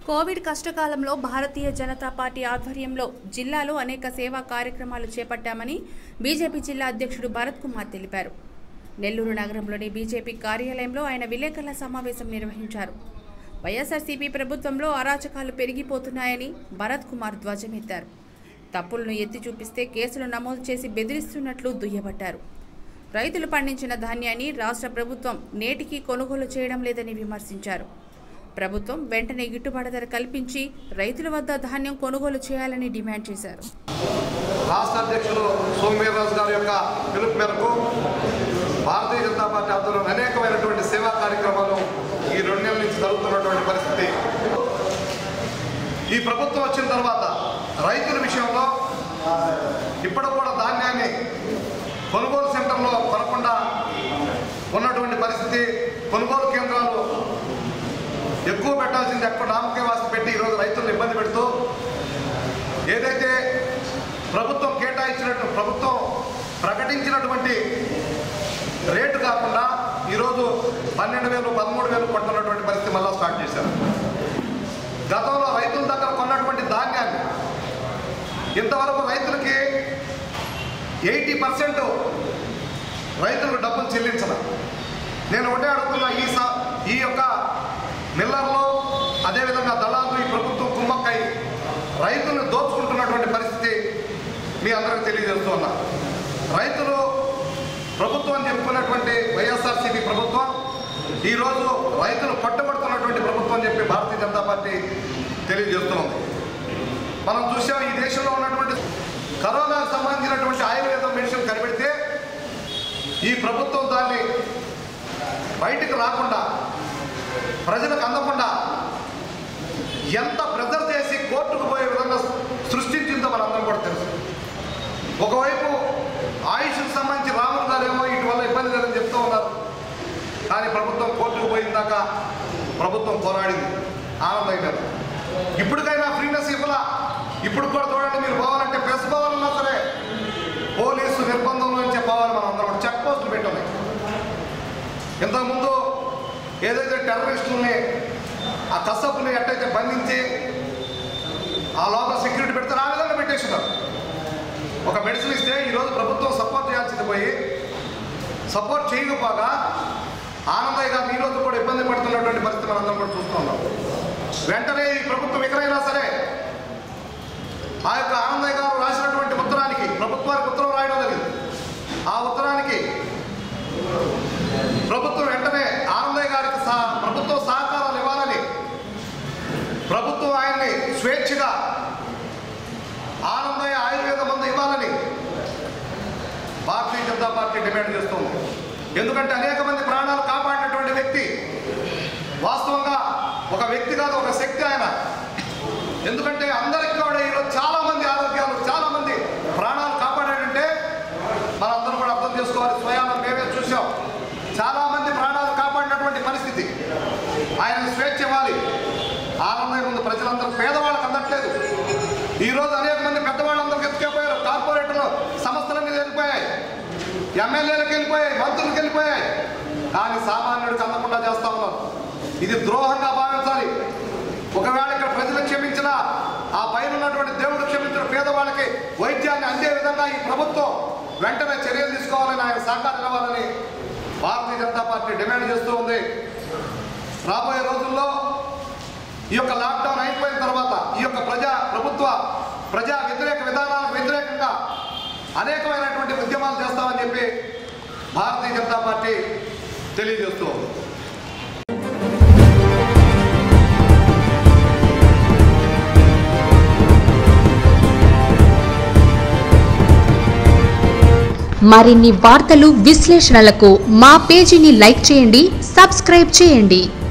Covid కష్టకాలంలో భారతీయ Janata party ఆధ్వర్యంలో జిల్లాలో అనేక సేవా కార్యక్రమాలు చేపట్టామని బీజేపీ జిల్లా అధ్యక్షుడు భరత్ కుమార్ తెలిపారు నెల్లూరు నగరంలోని బీజేపీ కార్యాలయంలో ఆయన విలేకరుల సమావేశం నిర్వహించారు వైఎస్ఆర్సీపీ ప్రభుత్వంలో అరాచకాలు పెరిగిపోతున్నాయని భరత్ కుమార్ ధ్వజమెత్తారు తప్పులను ఎత్తి చూపిస్తే కేసులు నమోదు చేసి బెదిరిస్తున్నట్లు దుయ్యబట్టారు రైతులు పండించిన ధాన్యాన్ని రాష్ట్ర ప్రభుత్వం నేటికి కొనుగోలు చేయడం లేదని విమర్శించారు ప్రభుత్వం వెంటనే గిట్టుబాటు ధర కల్పించి రైతుల వద్ద ధాన్యం కొనుగోలు చేయాలని డిమాండ్ చేశారు రాష్ట్ర అధ్యక్షులు సోమవీర్రాజు గారి యొక్క పిలుపు మేరకు భారతీయ జనతా పార్టీ ఆధ్వర్యంలో అనేకమైనటువంటి సేవా కార్యక్రమాలు ఈ రెండు నెలల నుంచి జరుగుతున్నటువంటి పరిస్థితి ఈ ప్రభుత్వం వచ్చిన తర్వాత రైతుల విషయంలో ఇప్పుడు కూడా ధాన్యాన్ని కొనుగోలు సెంటర్లో కొనకుండా ఉన్నటువంటి పరిస్థితి కొనుగోలు కేంద్రాలు ఎక్కువ పెట్టాల్సింది ఎక్కువ నామకే వాసి పెట్టి ఈరోజు రైతులను ఇబ్బంది పెడుతూ ఏదైతే ప్రభుత్వం కేటాయించినట్టు ప్రభుత్వం ప్రకటించినటువంటి రేటు కాకుండా ఈరోజు పన్నెండు వేలు పదమూడు వేలు కొంటున్నటువంటి పరిస్థితి మళ్ళీ స్టార్ట్ చేశారు గతంలో రైతుల దగ్గర కొన్నటువంటి ధాన్యాన్ని ఇంతవరకు రైతులకి ఎయిటీ పర్సెంట్ రైతులకు డబ్బులు చెల్లించడం నేను ఒకటే అడుగుతున్నా ఈ సా ఈ యొక్క మిల్లర్లో అదేవిధంగా దళాలు ఈ ప్రభుత్వం కుమ్మక్కై రైతులను దోచుకుంటున్నటువంటి పరిస్థితి మీ అందరికీ తెలియజేస్తూ ఉన్నా రైతులు ప్రభుత్వం అని చెప్పుకున్నటువంటి వైఎస్ఆర్సీపీ ప్రభుత్వం ఈరోజు రైతులు పట్టుబడుతున్నటువంటి ప్రభుత్వం అని చెప్పి భారతీయ జనతా పార్టీ తెలియజేస్తుంది మనం చూసాం ఈ దేశంలో ఉన్నటువంటి కరోనాకు సంబంధించినటువంటి ఆయుర్వేదం మెడిసిన్ కనిపెడితే ఈ ప్రభుత్వం దాన్ని బయటికి రాకుండా ప్రజలకు అందకుండా ఎంత ప్రెజర్ చేసి కోర్టుకు పోయే విధంగా సృష్టించిందో మనందరం కూడా తెలుసు ఒకవైపు ఆయుష్కి సంబంధించి రాములు గారేమో ఇటు వల్ల ఇబ్బంది లేదని చెప్తూ ఉన్నారు కానీ ప్రభుత్వం కోర్టుకు పోయిందాక ప్రభుత్వం పోరాడింది ఆనందం గారు ఇప్పటికైనా ఫ్రీనెస్ ఇవ్వాల ఇప్పుడు కూడా చూడండి మీరు పోవాలంటే ప్రెస్ పోవాలన్నా సరే పోలీసు నిర్బంధంలో నుంచే పోవాలి మనం అందరం చెక్ పోస్టులు పెట్టున్నాయి ఇంతకుముందు ఏదైతే టెర్రరిస్టుల్ని ఆ కసపుని ఎట్టయితే బంధించి ఆ లోపల సెక్యూరిటీ పెడతారు ఆ విధంగా పెట్టేస్తున్నారు ఒక మెడిసిన్ ఇస్తే ఈరోజు ప్రభుత్వం సపోర్ట్ చేయాల్సింది పోయి సపోర్ట్ చేయకపోగా ఆనందయ్య గారు ఈ రోజు కూడా ఇబ్బంది పడుతున్నటువంటి పరిస్థితి మనందరం కూడా చూస్తూ ఉన్నాం వెంటనే ఈ ప్రభుత్వం ఎక్కడైనా సరే ఆ యొక్క ఆనందయ్య గారు రాసినటువంటి ఉత్తరానికి ప్రభుత్వానికి ఉత్తరం రాయడం జరిగింది ఆ ఉత్తరానికి ప్రభుత్వం వెంటనే ఆనందయ్య గారికి సహ ప్రభుత్వం సహకారాలు ఇవ్వాలని ప్రభుత్వం ఆయన్ని స్వేచ్ఛగా ఆనందయ్య ఆయుర్వేద మందు ఇవ్వాలని భారతీయ జనతా పార్టీ డిమాండ్ చేస్తుంది ఎందుకంటే అనేక మంది ప్రాణాలు కాపాడినటువంటి వ్యక్తి వాస్తవంగా ఒక వ్యక్తి కాదు ఒక శక్తి ఆయన ఎందుకంటే అందరికి కూడా ఈరోజు చాలా మంది ఆరోగ్యాలు చాలా మంది ప్రాణాలు కాపాడాడంటే మనందరం కూడా అర్థం చేసుకోవాలి స్వయాన మేమే చూసాం చాలా మంది ప్రాణాలు కాపాడినటువంటి పరిస్థితి ఆయన స్వేచ్ఛ ఇవ్వాలి ఆనందం ముందు ప్రజలందరూ పేదవాళ్ళకి అందట్లేదు ఈరోజు అనేక మంది పెద్దవాళ్ళందరికీ ఎత్తుకెళ్ళిపోయారు కార్పొరేటర్లు సంస్థల మీద వెళ్ళిపోయాయి ఎమ్మెల్యేలకు వెళ్ళిపోయాయి మంత్రులకు వెళ్ళిపోయాయి కానీ సామాన్యుడికి అందకుండా చేస్తా ఉన్నారు ఇది ద్రోహంగా భావించాలి ఒకవేళ ఇక్కడ ప్రజలు క్షమించిన ఆ పైన ఉన్నటువంటి దేవుడు క్షమించిన పేదవాళ్ళకి వైద్యాన్ని అందే విధంగా ఈ ప్రభుత్వం వెంటనే చర్యలు తీసుకోవాలని ఆయన సహకారం ఇవ్వాలని భారతీయ జనతా పార్టీ డిమాండ్ చేస్తూ ఉంది రాబోయే రోజుల్లో ఈ యొక్క లాక్డౌన్ అయిపోయిన తర్వాత ఈ యొక్క ప్రజా ప్రభుత్వ ప్రజా వ్యతిరేక విధానాలకు వ్యతిరేకంగా అనేకమైనటువంటి ఉద్యమాలు చేస్తామని చెప్పి భారతీయ జనతా పార్టీ తెలియజేస్తూ ఉంది మరిన్ని వార్తలు విశ్లేషణలకు మా పేజీని లైక్ చేయండి సబ్స్క్రైబ్ చేయండి